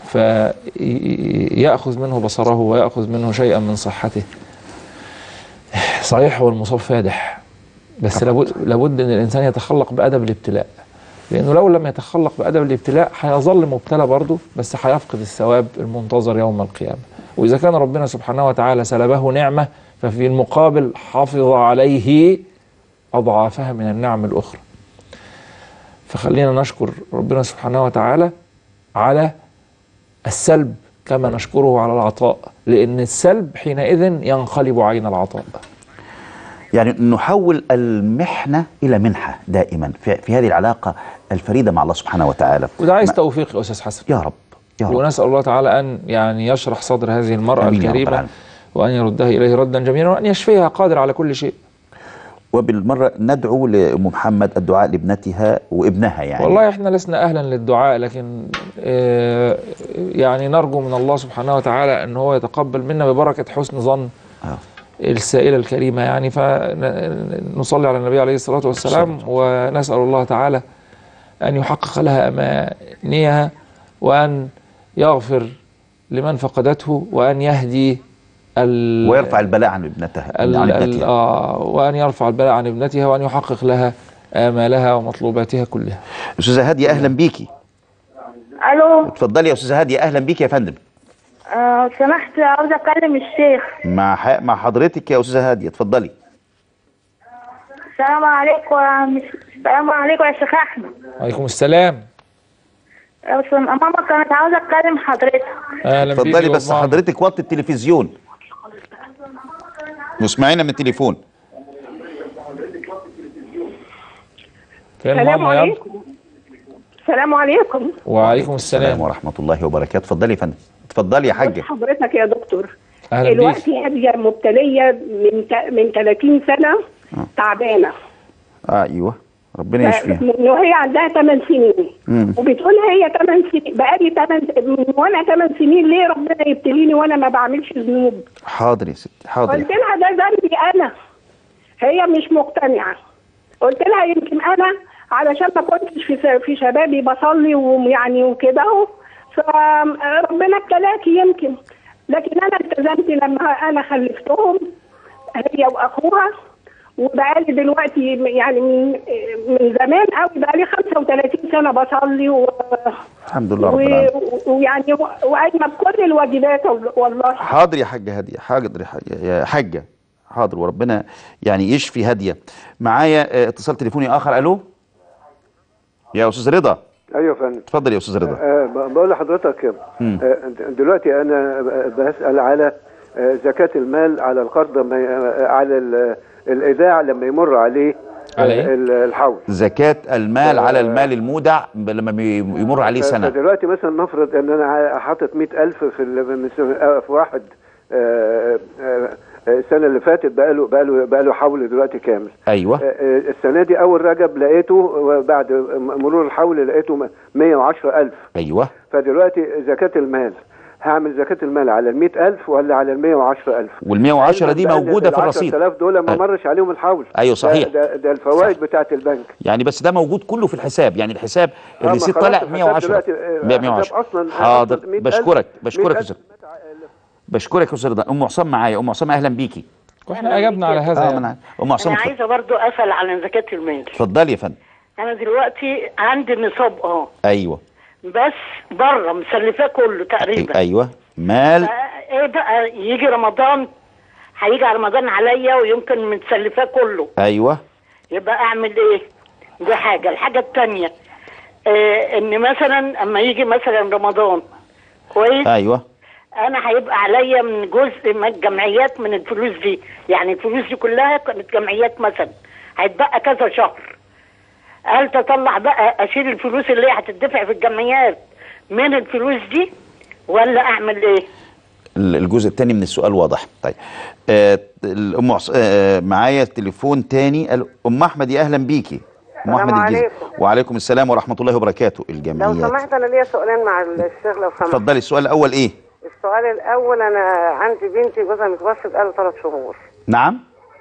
فيأخذ منه بصره ويأخذ منه شيئا من صحته صحيح هو المصاب فادح بس لابد, لابد أن الإنسان يتخلق بأدب الابتلاء لأنه لو لم يتخلق بأدب الابتلاء هيظل مبتلى برضه بس هيفقد الثواب المنتظر يوم القيامة وإذا كان ربنا سبحانه وتعالى سلبه نعمة ففي المقابل حافظ عليه أضعافها من النعم الأخرى فخلينا نشكر ربنا سبحانه وتعالى على السلب كما نشكره على العطاء لأن السلب حينئذ ينقلب عين العطاء يعني نحول المحنة إلى منحة دائما في, في هذه العلاقة الفريدة مع الله سبحانه وتعالى وده عايز ما- توفيق يا أستاذ حسن يا رب يا رب ونسأل الله تعالى أن يعني يشرح صدر هذه المرأة آمين يا رب الكريمة العالمين. وأن يردها إليه ردا جميلا وأن يشفيها قادر على كل شيء وبالمرة ندعو لأم محمد الدعاء لابنتها وابنها يعني والله احنا لسنا اهلا للدعاء لكن آه، يعني نرجو من الله سبحانه وتعالى ان هو يتقبل منا ببركه حسن ظن آه. السائله الكريمه يعني فنصلي على النبي عليه الصلاه والسلام ونسال الله تعالى ان يحقق لها امانيها وان يغفر لمن فقدته وان يهدي ال ويرفع البلاء عن ابنتها ال عن ال ابنتها آه وان يرفع البلاء عن ابنتها وان يحقق لها امالها ومطلوباتها كلها أستاذة هادية أهلا بيكي الو اتفضلي يا أستاذة هادية أهلا بيكي يا فندم آه سمحت عاوزه اكلم الشيخ مع ح... مع حضرتك يا أستاذة هادية اتفضلي السلام عليكم يا مش- السلام عليكم يا شيخ احمد وعليكم السلام يا أستاذ- ماما كانت عاوزه اتكلم حضرتك اهلا بيكي اتفضلي بس والله. حضرتك وطي التلفزيون واسمعينا من التليفون فين السلام ماما يلا عليكم السلام عليكم وعليكم السلام السلام ورحمة الله وبركاته اتفضلي يا فندم اتفضلي يا حاجة حضرتك يا دكتور اهلا بيك دلوقتي هي مبتليه من ت- من 30 سنه تعبانه آه ايوه ربنا يشفيها من وهي عندها 8 سنين مم. وبتقول هي 8 سنين بقالي 8 من وانا 8 سنين ليه ربنا يبتليني وانا ما بعملش ذنوب حاضر يا ستي حاضر قلت لها ده ذنبي انا هي مش مقتنعه قلت لها يمكن انا علشان ما كنتش في في شبابي بصلي ويعني وكده اهو فربنا ابتلاكي يمكن لكن انا التزمت لما انا خلفتهم هي واخوها وبقالي دلوقتي يعني من من زمان قوي بقالي 35 سنه بصلي و... الحمد لله رب و- العالمين ويعني و- وقايمه بكل الواجبات والله حاضر يا حاجة هادية حاضر يا حاجة يا حاجة حاضر وربنا يعني يشفي هادية معايا آه، اتصال تليفوني آخر ألو يا أستاذ رضا ايوه يا فندم اتفضل يا أستاذ رضا أه ب- بقول لحضرتك مم. أه دلوقتي انا ب- بسال على أه زكاه المال على القرض لما ي- أه على ال- الايداع لما يمر عليه على إيه؟ ال- الحول زكاة المال على المال المودع ب- لما بي- يمر عليه ف- سنة فدلوقتي مثلا نفرض ان انا ع- حاطط 100000 في ال- من س- آه، في واحد آه، آه، آه، السنه اللي فاتت بقى له بقى له بقى له حول دلوقتي كامل أيوه آه، آه، السنه دي اول رجب لقيته بعد مرور الحول لقيته م- 110000 أيوه فدلوقتي زكاة المال هعمل زكاة المال على ال 100000 ولا على ال 110000 وال 110 دي موجودة في الرصيد 10000 دول ما مرش عليهم الحول أيوه صحيح. ده, ده, ده الفوائد بتاعت البنك يعني بس ده موجود كله في الحساب يعني الحساب آه، ما الريسيت خلاص طالع الحساب 110 دلوقتي، آه، 110 الحساب أصلاً- حاضر أصلاً 100,000 بشكرك بشكرك يا 100,000 أستاذ بشكرك يا أستاذ رضا أم عصام معايا أم عصام أهلا بيكي واحنا اجبنا على هذا آه، يعني. من ع- أم عصام انا اتفضل. عايزه برضو اسال على زكاه المال اتفضلي يا فندم انا دلوقتي عندي نصاب اه أيوه بس بره مسلفاه كله تقريبا أيوه مال ايه بقى يجي رمضان هيجي على رمضان عليا ويمكن متسلفاه كله أيوه يبقى اعمل ايه دي حاجه الحاجه الثانيه إيه ان مثلا اما يجي مثلا رمضان كويس أيوه انا هيبقى عليا من جزء من الجمعيات من الفلوس دي يعني الفلوس دي كلها كانت جمعيات مثلا هيتبقى كذا شهر هل تطلع بقى اشيل الفلوس اللي هي هتدفع في الجمعيات من الفلوس دي ولا اعمل ايه الجزء الثاني من السؤال واضح طيب آه الام عص... آه معايا تليفون تاني ال- ام احمد يا اهلا بيكي ام السلام احمد الجيزه عليكم. وعليكم السلام ورحمه الله وبركاته لو الجمعيات سمحت انا ليا سؤالين مع الشيخ لو سمحت اتفضلي السؤال الاول ايه السؤال الاول انا عندي بنتي جوزها متوفي بقاله ثلاث شهور نعم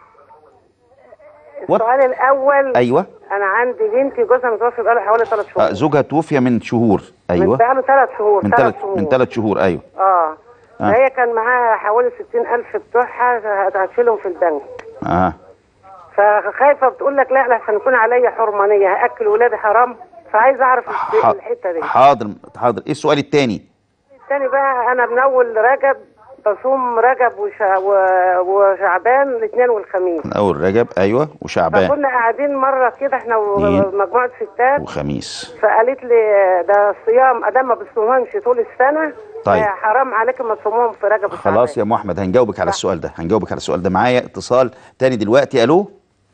السؤال الاول ايوه انا عندي بنتي جوزها متوفي بقاله حوالي ثلاث شهور آه زوجها توفي من شهور من ايوه بقاله ثلاث شهور من ثلاث ثلاث شهور من ثلاث شهور ايوه اه آه. فهي كان معاها حوالي 60000 بتوعها هتشيلهم في البنك اه فخايفه بتقول لك لا لحسن يكون عليا حرمانيه هاكل ولادي حرام فعايزه اعرف الس- ح- الحته دي حاضر حاضر ايه السؤال الثاني الثاني بقى انا من اول رجب بصوم رجب وشع... و... وشعبان الاثنين والخميس اول رجب ايوه وشعبان فكنا قاعدين مره كده احنا اثنين. ومجموعه ستات وخميس فقالت لي ده الصيام ادام ما بتصومهمش طول السنه طيب. آه، حرام عليك ما تصومهم في رجب وشعبان خلاص يا ام احمد هنجاوبك على السؤال ده هنجاوبك على السؤال ده معايا اتصال تاني دلوقتي الو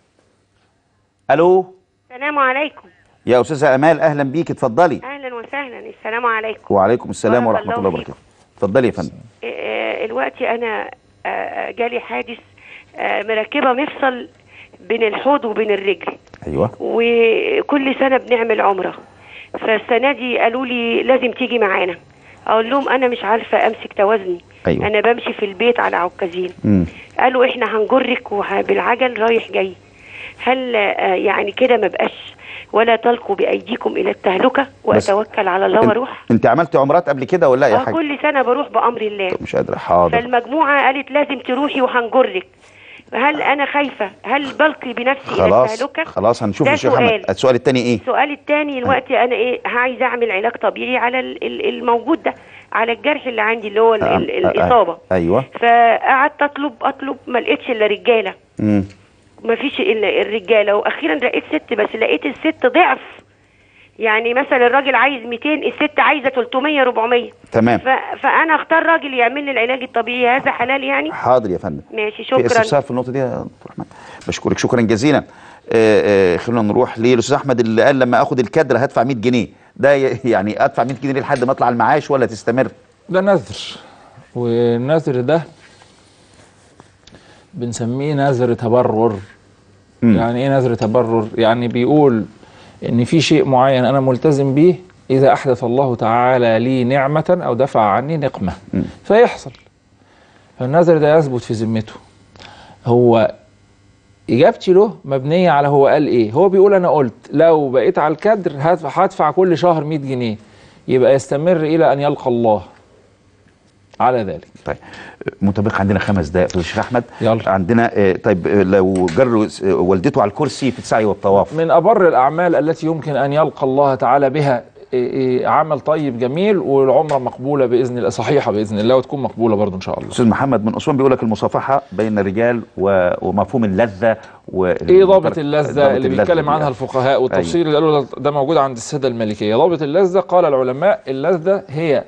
الو السلام عليكم يا استاذه امال اهلا بيك اتفضلي اهلا وسهلا السلام عليكم وعليكم السلام بارك ورحمه الله الله وبركاته اتفضلي يا فندم آه، دلوقتي انا آه، آه، جالي حادث آه، مركبه مفصل بين الحوض وبين الرجل ايوه وكل سنه بنعمل عمره فالسنه دي قالوا لي لازم تيجي معانا اقول لهم انا مش عارفه امسك توازني أيوة. انا بمشي في البيت على عكازين مم. قالوا احنا هنجرك وه- بالعجل رايح جاي هل آه، يعني كده ما بقاش ولا تلقوا بايديكم الى التهلكه بس- واتوكل على الله انت- واروح انت عملت عمرات قبل كده ولا لا يا اه حاج كل سنه بروح بامر الله مش قادره حاضر فالمجموعه قالت لازم تروحي وهنجرك هل انا خايفه هل بلقي بنفسي الى خلاص التهلكه خلاص هنشوف ده يا شيخ محمد سؤال. السؤال الثاني ايه السؤال الثاني دلوقتي انا ايه عايزه اعمل علاج طبيعي على ال- ال- الموجود ده على الجرح اللي عندي اللي هو ال- ال- آه، آه، الاصابه ايوه فقعدت اطلب اطلب ما لقيتش الا رجاله مم. ما فيش الا الرجاله واخيرا لقيت ست بس لقيت الست ضعف يعني مثلا الراجل عايز 200 الست عايزه 300 400 تمام ف... فانا اختار راجل يعمل لي العلاج الطبيعي هذا حلال يعني حاضر يا فندم ماشي في شكرا استفسار في النقطه دي يا دكتور احمد بشكرك شكرا جزيلا آه، آه، خلونا نروح للاستاذ احمد اللي قال لما اخد الكادر هدفع 100 جنيه ده ي- يعني ادفع 100 جنيه لحد ما اطلع المعاش ولا تستمر ده نذر والنذر ده بنسميه نذر تبرر يعني ايه نذر تبرر يعني بيقول ان في شيء معين انا ملتزم بيه اذا احدث الله تعالى لي نعمه او دفع عني نقمه فيحصل فالنذر ده يثبت في ذمته هو اجابتي له مبنيه على هو قال ايه هو بيقول انا قلت لو بقيت على الكدر هدفع هدفع كل شهر 100 جنيه يبقى يستمر الى ان يلقى الله على ذلك طيب متبقى عندنا خمس دقائق يا شيخ احمد يلا. عندنا آه، طيب آه، لو جر آه، والدته على الكرسي في السعي والطواف من أبر الأعمال التي يمكن أن يلقى الله تعالى بها إيه إيه عمل طيب جميل والعمرة مقبولة بإذن الله صحيحة بإذن الله وتكون مقبولة برضو إن شاء الله استاذ محمد من اسوان بيقول لك المصافحه بين الرجال و- ومفهوم اللذه و ايه ضابط اللذة ضابط اللي بيتكلم عنها الفقهاء والتفصيل اللي قالوا ده- ده موجود عند السادة المالكية ضابط اللذة قال العلماء اللذة هي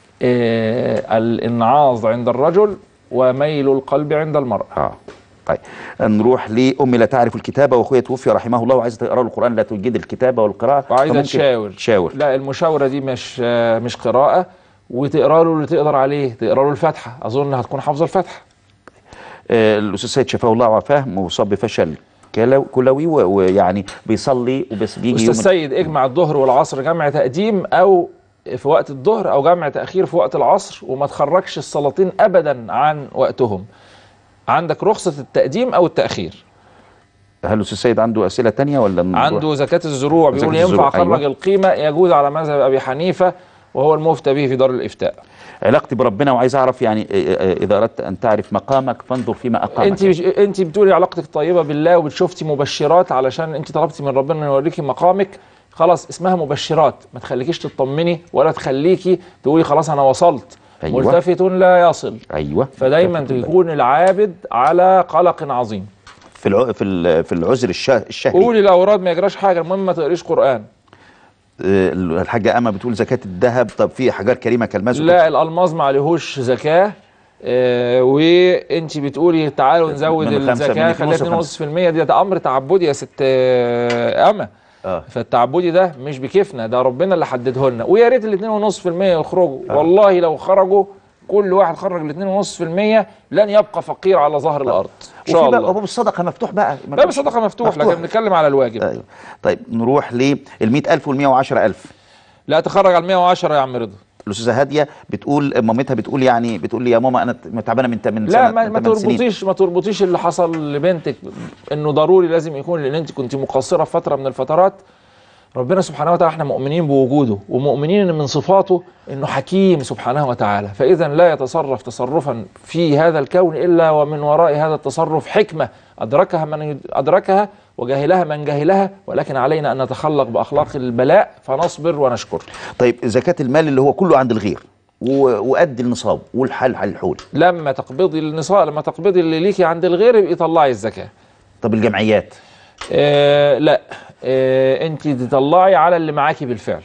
آه الانعاظ عند الرجل وميل القلب عند المرأة اه طيب نروح لامي لا تعرف الكتابه واخويا توفي رحمه الله وعايزه تقرا له القران لا تجيد الكتابه والقراءه وعايزة فممكن تشاور تشاور لا المشاورة دي مش آه مش قراءة وتقرا له اللي تقدر عليه تقرا له الفاتحة أظن هتكون حافظة الفاتحة آه الاستاذ سيد شفاه الله وعافاه مصاب بفشل كلو- كلوي و- ويعني بيصلي وبس بيجي استاذ يوم سيد اجمع الظهر والعصر جمع تقديم او في وقت الظهر او جمع تاخير في وقت العصر وما تخرجش الصلاتين ابدا عن وقتهم عندك رخصه التقديم او التاخير هل الاستاذ سيد عنده اسئله تانية ولا نروح؟ عنده زكاه الزروع زكاة بيقول ينفع الزروع، اخرج أيوة. القيمه يجوز على مذهب ابي حنيفه وهو المفتى به في دار الافتاء علاقتي بربنا وعايز اعرف يعني آه، آه، اذا اردت ان تعرف مقامك فانظر فيما اقامك انت مش انت بتقولي علاقتك طيبه بالله وبتشوفتي مبشرات علشان انت طلبتي من ربنا انه يوريكي مقامك خلاص اسمها مبشرات ما تخليكيش تطمني ولا تخليكي تقولي خلاص انا وصلت أيوة. ملتفت لا يصل ايوه فدايما يكون العابد على قلق عظيم في الع... في ال- في العذر الشه- الشهري قولي الاوراد ما يجراش حاجه المهم ما تقريش قران آه، الحاجه اما بتقول زكاه الذهب طب في حاجات كريمه كالماس لا الالماظ ما عليهوش زكاه آه وانت بتقولي تعالوا نزود من خمسة- الزكاه من خليها 2.5%. 2.5% دي ده امر تعبدي يا ست آه اما آه. فالتعبدي ده مش بكيفنا ده ربنا اللي حدده لنا ويا ريت ال 2.5% يخرجوا آه. والله لو خرجوا كل واحد خرج ال 2.5% لن يبقى فقير على ظهر الارض ان شاء وفي بقى الله باب الصدقه مفتوح بقى باب الصدقه مفتوح, لكن بنتكلم على الواجب ايوه طيب نروح لل 100000 وال 110000 لا تخرج على ال 110 يا عم رضا الاستاذه هاديه بتقول مامتها بتقول يعني بتقول لي يا ماما انا تعبانه من من لا سنة- ما, ما من ثمان سنين. تربطيش ما تربطيش اللي حصل لبنتك انه ضروري لازم يكون لان انت كنت مقصره في فتره من الفترات ربنا سبحانه وتعالى احنا مؤمنين بوجوده ومؤمنين ان من صفاته انه حكيم سبحانه وتعالى فاذا لا يتصرف تصرفا في هذا الكون الا ومن وراء هذا التصرف حكمه ادركها من ادركها وجهلها من جهلها ولكن علينا ان نتخلق باخلاق البلاء فنصبر ونشكر طيب زكاه المال اللي هو كله عند الغير و- وقد النصاب والحل على الحول لما تقبضي النصاب لما تقبضي اللي ليكي عند الغير يبقى طلعي الزكاه طب الجمعيات آه لا آه انت تطلعي على اللي معاكي بالفعل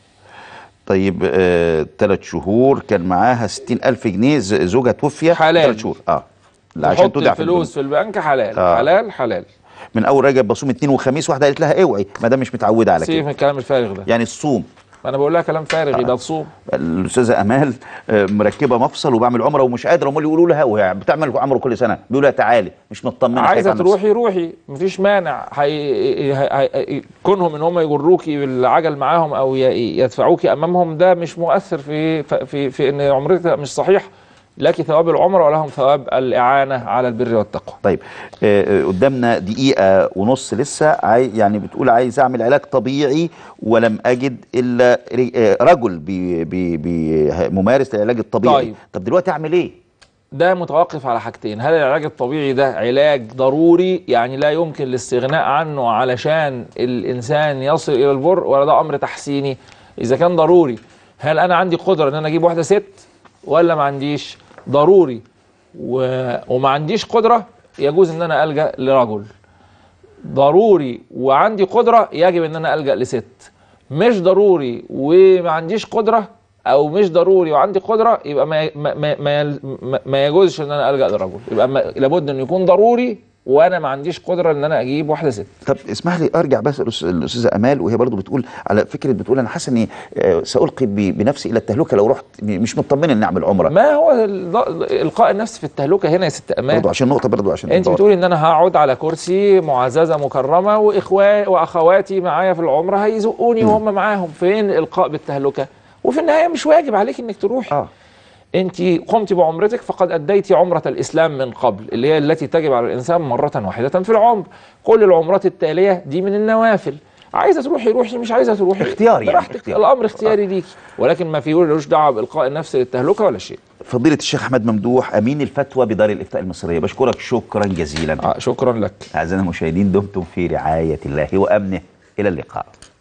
طيب آه، ثلاث شهور كان معاها 60000 جنيه ز- زوجها توفي حلال. ثلاث شهور اه لا عشان تحط تودع في الفلوس في البنك حلال آه. حلال حلال من اول رجب بصوم اثنين وخميس واحده قالت لها اوعي ما دام مش متعوده على سيب كده من الكلام الفارغ ده يعني الصوم انا بقول لها كلام فارغ يبقى تصوم الاستاذه امال آه، مركبه مفصل وبعمل عمره ومش قادره امال يقولوا لها وهي بتعمل عمره كل سنه بيقولوا لها تعالي مش مطمنه خايفة عايزه على نفسها. تروحي روحي مفيش مانع هي... هي... هي... كونهم ان هم يجروكي بالعجل معاهم او ي... يدفعوكي امامهم ده مش مؤثر في في في ان عمرتك مش صحيح لك ثواب العمره ولهم ثواب الاعانه على البر والتقوى طيب آه، آه، قدامنا دقيقة ونص لسه عاي يعني بتقول عايز أعمل علاج طبيعي ولم أجد إلا ر- آه، رجل بي بي بي ممارس للعلاج الطبيعي طيب. طب دلوقتي أعمل إيه؟ ده متوقف على حاجتين هل العلاج الطبيعي ده علاج ضروري يعني لا يمكن الاستغناء عنه علشان الإنسان يصل إلى البر ولا ده أمر تحسيني إذا كان ضروري هل أنا عندي قدرة إن أنا أجيب واحدة ست ولا ما عنديش ضروري و... وما عنديش قدرة يجوز إن أنا ألجأ لرجل ضروري وعندي قدرة يجب إن أنا ألجأ لست مش ضروري وما عنديش قدرة أو مش ضروري وعندي قدرة يبقى ما ما ما, ما, يل- ما- ما يجوزش إن أنا ألجأ لرجل يبقى ما لابد إنه يكون ضروري وأنا ما عنديش قدرة إن أنا أجيب واحدة ست طب اسمح لي أرجع بس للأس- للأستاذة أمال وهي برضو بتقول على فكرة بتقول أنا حاسة إني آه، سألقي ب- بنفسي إلى التهلكة لو رحت م- مش مطمنة إني أعمل عمرة ما هو ال- إلقاء النفس في التهلكة هنا يا ست أمان برضو عشان نقطة برضو عشان انت نضغط. بتقولي ان انا هقعد على كرسي معززه مكرمه واخواني واخواتي معايا في العمره هيزقوني وهم معاهم فين الالقاء بالتهلكه وفي النهايه مش واجب عليك انك تروحي آه. انت قمت بعمرتك فقد اديتي عمره الاسلام من قبل اللي هي التي تجب على الانسان مره واحده في العمر كل العمرات التاليه دي من النوافل عايزه تروحي روحي مش عايزه تروحي اختياري يعني، براحتك اختياري. الامر اختياري ليكي ولكن ما فيهوش دعوه بالقاء النفس للتهلكه ولا شيء فضيلة الشيخ أحمد ممدوح أمين الفتوى بدار الإفتاء المصرية بشكرك شكرا جزيلا آه شكرا لك أعزائنا المشاهدين دمتم في رعاية الله وأمنه إلى اللقاء